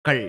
கள்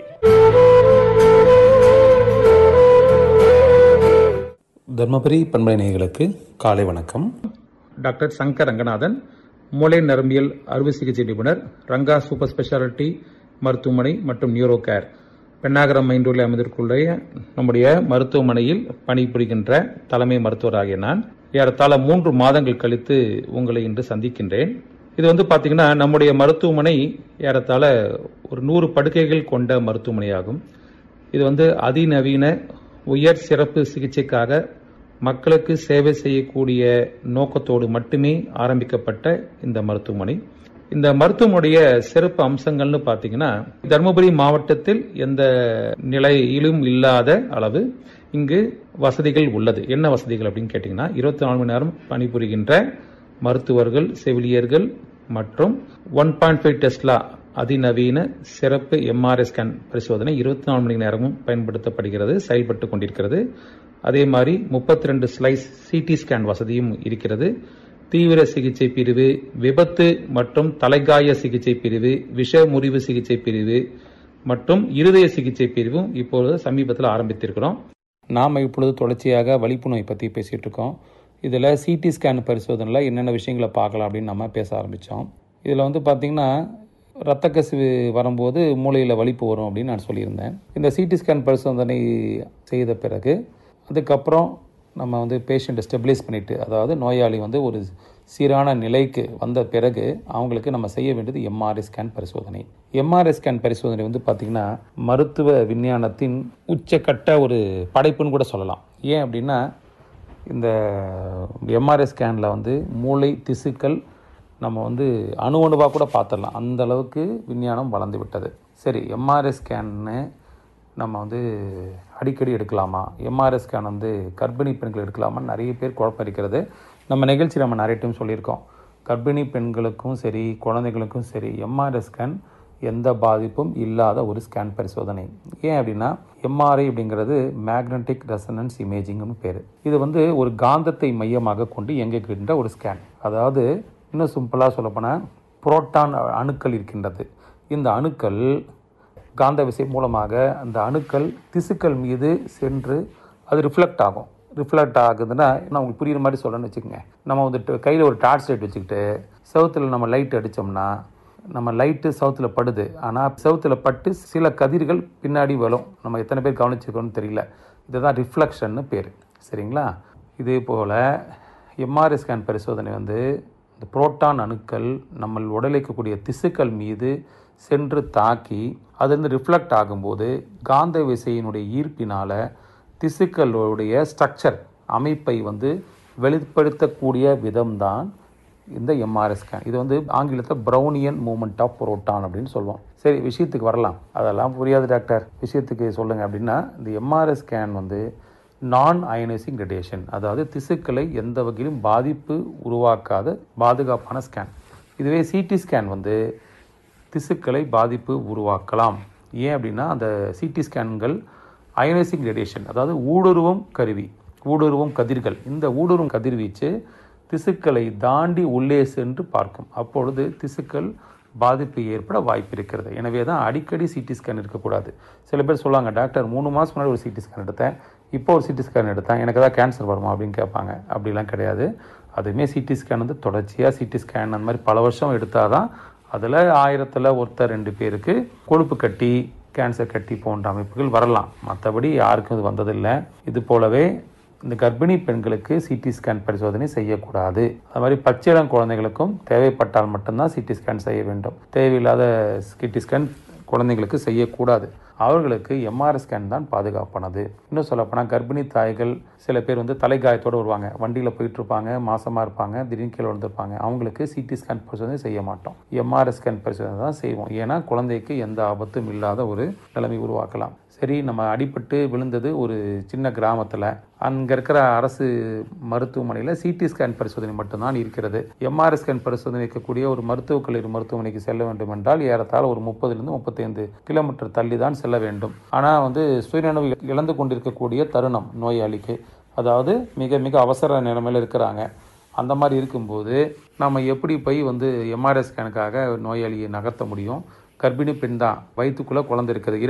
தர்மபுரி பண்பலை நேயர்களுக்கு காலை வணக்கம் டாக்டர் சங்கர் ரங்கநாதன் மூளை நரம்பியல் அறுவை சிகிச்சை நிபுணர் ரங்கா சூப்பர் ஸ்பெஷாலிட்டி மருத்துவமனை மற்றும் நியூரோ கேர் பெண்ணாகரம் மைண்டூரில் அமைந்திருக்குள்ள நம்முடைய மருத்துவமனையில் பணிபுரிகின்ற தலைமை மருத்துவராகிய நான் ஏறத்தாழ மூன்று மாதங்கள் கழித்து உங்களை இன்று சந்திக்கின்றேன் இது வந்து பார்த்தீங்கன்னா நம்முடைய மருத்துவமனை ஏறத்தாழ ஒரு நூறு படுக்கைகள் கொண்ட மருத்துவமனையாகும் இது வந்து அதிநவீன உயர் சிறப்பு சிகிச்சைக்காக மக்களுக்கு சேவை செய்யக்கூடிய நோக்கத்தோடு மட்டுமே ஆரம்பிக்கப்பட்ட இந்த மருத்துவமனை இந்த மருத்துவமனைய சிறப்பு அம்சங்கள்னு பார்த்தீங்கன்னா தருமபுரி மாவட்டத்தில் எந்த நிலையிலும் இல்லாத அளவு இங்கு வசதிகள் உள்ளது என்ன வசதிகள் அப்படின்னு கேட்டிங்கன்னா இருபத்தி நாலு மணி நேரம் பணிபுரிகின்ற மருத்துவர்கள் செவிலியர்கள் மற்றும் ஒன் பாயிண்ட் ஃபைவ் டெஸ்லா அதிநவீன சிறப்பு எம்ஆர்ஐ ஸ்கேன் பரிசோதனை இருபத்தி நாலு மணி நேரமும் பயன்படுத்தப்படுகிறது செயல்பட்டு கொண்டிருக்கிறது அதே மாதிரி முப்பத்தி ரெண்டு ஸ்லைஸ் சிடி ஸ்கேன் வசதியும் இருக்கிறது தீவிர சிகிச்சை பிரிவு விபத்து மற்றும் தலைகாய சிகிச்சை பிரிவு விஷ முறிவு சிகிச்சை பிரிவு மற்றும் இருதய சிகிச்சை பிரிவும் இப்பொழுது சமீபத்தில் ஆரம்பித்திருக்கிறோம் நாம் இப்பொழுது தொடர்ச்சியாக வலிப்பு நோய் பற்றி பேசிகிட்டு இருக்கோம் இதில் சிடி ஸ்கேன் பரிசோதனையில் என்னென்ன விஷயங்களை பார்க்கலாம் அப்படின்னு நம்ம பேச ஆரம்பித்தோம் இதில் வந்து பார்த்திங்கன்னா ரத்த கசிவு வரும்போது மூளையில் வலிப்பு வரும் அப்படின்னு நான் சொல்லியிருந்தேன் இந்த சிடி ஸ்கேன் பரிசோதனை செய்த பிறகு அதுக்கப்புறம் நம்ம வந்து பேஷண்ட்டை ஸ்டெபிலைஸ் பண்ணிவிட்டு அதாவது நோயாளி வந்து ஒரு சீரான நிலைக்கு வந்த பிறகு அவங்களுக்கு நம்ம செய்ய வேண்டியது எம்ஆர்ஐ ஸ்கேன் பரிசோதனை எம்ஆர்ஐ ஸ்கேன் பரிசோதனை வந்து பார்த்திங்கன்னா மருத்துவ விஞ்ஞானத்தின் உச்சக்கட்ட ஒரு படைப்புன்னு கூட சொல்லலாம் ஏன் அப்படின்னா இந்த எம்ஆர்ஐ ஸ்கேனில் வந்து மூளை திசுக்கள் நம்ம வந்து அணு அணுவாக கூட பார்த்துடலாம் அந்த அளவுக்கு விஞ்ஞானம் வளர்ந்து விட்டது சரி எம்ஆர்ஐ ஸ்கேன்னு நம்ம வந்து அடிக்கடி எடுக்கலாமா எம்ஆர்ஐ ஸ்கேன் வந்து கர்ப்பிணி பெண்கள் எடுக்கலாமான்னு நிறைய பேர் குழப்பம் இருக்கிறது நம்ம நிகழ்ச்சி நம்ம நிறைய டைம் சொல்லியிருக்கோம் கர்ப்பிணி பெண்களுக்கும் சரி குழந்தைகளுக்கும் சரி எம்ஆர்ஐ ஸ்கேன் எந்த பாதிப்பும் இல்லாத ஒரு ஸ்கேன் பரிசோதனை ஏன் அப்படின்னா எம்ஆர்ஐ அப்படிங்கிறது மேக்னெட்டிக் ரெசனன்ஸ் இமேஜிங்னு பேர் இது வந்து ஒரு காந்தத்தை மையமாக கொண்டு இயங்குகின்ற ஒரு ஸ்கேன் அதாவது இன்னும் சிம்பிளாக சொல்லப்போனால் புரோட்டான் அணுக்கள் இருக்கின்றது இந்த அணுக்கள் காந்த விசை மூலமாக அந்த அணுக்கள் திசுக்கள் மீது சென்று அது ரிஃப்ளெக்ட் ஆகும் ரிஃப்ளெக்ட் ஆகுதுன்னா நான் உங்களுக்கு புரியுற மாதிரி சொல்லணும்னு வச்சுக்கோங்க நம்ம வந்துட்டு கையில் ஒரு டார்ச் லைட் வச்சுக்கிட்டு செவுத்தில் நம்ம லைட் அடித்தோம்னா நம்ம லைட்டு சவுத்தில் படுது ஆனால் செவுத்தில் பட்டு சில கதிர்கள் பின்னாடி வரும் நம்ம எத்தனை பேர் கவனிச்சிருக்கோம்னு தெரியல இதுதான் ரிஃப்ளெக்ஷன்னு பேர் சரிங்களா இதே போல் எம்ஆர்ஐ ஸ்கேன் பரிசோதனை வந்து இந்த புரோட்டான் அணுக்கள் நம்ம உடலில் இருக்கக்கூடிய திசுக்கள் மீது சென்று தாக்கி அதிலிருந்து ரிஃப்ளெக்ட் ஆகும்போது காந்த விசையினுடைய ஈர்ப்பினால் திசுக்களுடைய ஸ்ட்ரக்சர் அமைப்பை வந்து வெளிப்படுத்தக்கூடிய விதம்தான் இந்த எம்ஆர்ஐ ஸ்கேன் இது வந்து ஆங்கிலத்தில் ப்ரௌனியன் மூமெண்ட் ஆஃப் புரோட்டான் அப்படின்னு சொல்லுவோம் சரி விஷயத்துக்கு வரலாம் அதெல்லாம் புரியாது டாக்டர் விஷயத்துக்கு சொல்லுங்கள் அப்படின்னா இந்த எம்ஆர்ஐ ஸ்கேன் வந்து நான் அயனைசிங் ரேடியேஷன் அதாவது திசுக்களை எந்த வகையிலும் பாதிப்பு உருவாக்காத பாதுகாப்பான ஸ்கேன் இதுவே சிடி ஸ்கேன் வந்து திசுக்களை பாதிப்பு உருவாக்கலாம் ஏன் அப்படின்னா அந்த சிடி ஸ்கேன்கள் அயனைசிங் ரேடியேஷன் அதாவது ஊடுருவும் கருவி ஊடுருவும் கதிர்கள் இந்த ஊடுருவும் கதிர்வீச்சு திசுக்களை தாண்டி உள்ளே சென்று பார்க்கும் அப்பொழுது திசுக்கள் பாதிப்பு ஏற்பட வாய்ப்பு இருக்கிறது எனவே தான் அடிக்கடி சிடி ஸ்கேன் இருக்கக்கூடாது சில பேர் சொல்லுவாங்க டாக்டர் மூணு மாதம் முன்னாடி ஒரு சிடி ஸ்கேன் எடுத்தேன் இப்போ ஒரு சிடி ஸ்கேன் எடுத்தேன் எனக்கு ஏதாவது கேன்சர் வருமா அப்படின்னு கேட்பாங்க அப்படிலாம் கிடையாது அதுவுமே சிடி ஸ்கேன் வந்து தொடர்ச்சியாக சிடி ஸ்கேன் அந்த மாதிரி பல வருஷம் எடுத்தால் தான் அதில் ஆயிரத்தில் ஒருத்தர் ரெண்டு பேருக்கு கொழுப்பு கட்டி கேன்சர் கட்டி போன்ற அமைப்புகள் வரலாம் மற்றபடி யாருக்கும் இது வந்ததில்லை இது போலவே இந்த கர்ப்பிணி பெண்களுக்கு சிடி ஸ்கேன் பரிசோதனை செய்யக்கூடாது அது மாதிரி பச்சிளம் குழந்தைகளுக்கும் தேவைப்பட்டால் மட்டும்தான் சிடி ஸ்கேன் செய்ய வேண்டும் தேவையில்லாத சிடி ஸ்கேன் குழந்தைங்களுக்கு செய்யக்கூடாது அவர்களுக்கு எம்ஆர்ஐ ஸ்கேன் தான் பாதுகாப்பானது இன்னும் சொல்லப்போனால் கர்ப்பிணி தாய்கள் சில பேர் வந்து தலைகாயத்தோடு வருவாங்க வண்டியில் போயிட்டு இருப்பாங்க மாசமாக இருப்பாங்க திடீர்னு கீழே விழுந்திருப்பாங்க அவங்களுக்கு சிடி ஸ்கேன் பரிசோதனை செய்ய மாட்டோம் எம்ஆர்ஐ ஸ்கேன் பரிசோதனை தான் செய்வோம் ஏன்னா குழந்தைக்கு எந்த ஆபத்தும் இல்லாத ஒரு நிலைமை உருவாக்கலாம் சரி நம்ம அடிபட்டு விழுந்தது ஒரு சின்ன கிராமத்தில் அங்கே இருக்கிற அரசு மருத்துவமனையில் சிடி ஸ்கேன் பரிசோதனை மட்டும்தான் இருக்கிறது எம்ஆர்ஐ ஸ்கேன் பரிசோதனை இருக்கக்கூடிய ஒரு மருத்துவக் கல்லூரி மருத்துவமனைக்கு செல்ல வேண்டும் என்றால் ஏறத்தாழ ஒரு முப்பதுலேருந்து முப்பத்தைந்து கிலோமீட்டர் தள்ளி தான் செல்ல வேண்டும் ஆனால் வந்து சுயநினைவு இழந்து கொண்டிருக்கக்கூடிய தருணம் நோயாளிக்கு அதாவது மிக மிக அவசர நிலைமையில் இருக்கிறாங்க அந்த மாதிரி இருக்கும்போது நம்ம எப்படி போய் வந்து எம்ஆர்ஐ ஸ்கேனுக்காக நோயாளியை நகர்த்த முடியும் கர்ப்பிணி பெண் தான் வயிற்றுக்குள்ளே குழந்தை இருக்குது